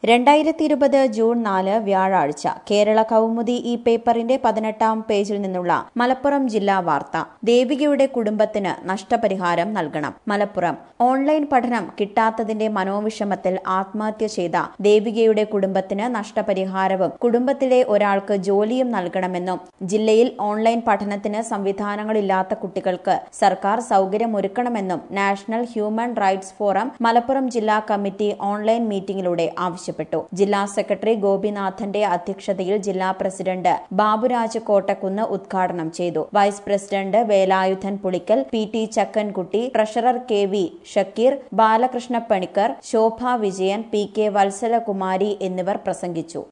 രണ്ടായിരത്തി ഇരുപത് ജൂൺ നാല് വ്യാഴാഴ്ച കേരള കൗമുദി ഈ പേപ്പറിന്റെ പതിനെട്ടാം പേജിൽ നിന്നുള്ള മലപ്പുറം ജില്ലാ വാർത്ത ദേവികയുടെ കുടുംബത്തിന് നഷ്ടപരിഹാരം നൽകണം മലപ്പുറം ഓൺലൈൻ പഠനം കിട്ടാത്തതിന്റെ മനോവിഷമത്തിൽ ആത്മഹത്യ ചെയ്ത ദേവികയുടെ കുടുംബത്തിന് നഷ്ടപരിഹാരവും കുടുംബത്തിലെ ഒരാൾക്ക് ജോലിയും നൽകണമെന്നും ജില്ലയിൽ ഓൺലൈൻ പഠനത്തിന് സംവിധാനങ്ങളില്ലാത്ത കുട്ടികൾക്ക് സർക്കാർ സൗകര്യമൊരുക്കണമെന്നും national human rights forum Malappuram ജില്ലാ കമ്മിറ്റി ഓൺലൈൻ മീറ്റിംഗിലൂടെ ആവശ്യപ്പെട്ടു ജില്ലാ സെക്രട്ടറി ഗോപിനാഥന്റെ അധ്യക്ഷതയിൽ ജില്ലാ പ്രസിഡന്റ് ബാബുരാജ് കോട്ടക്കുന്ന് ഉദ്ഘാടനം ചെയ്തു vice president Velayudhan Pulikkal P T Chakkankutty treasurer K V Shakeer Balakrishna Panicker Shobha Vijayan P K Vatsalakumari എന്നിവർ പ്രസംഗിച്ചു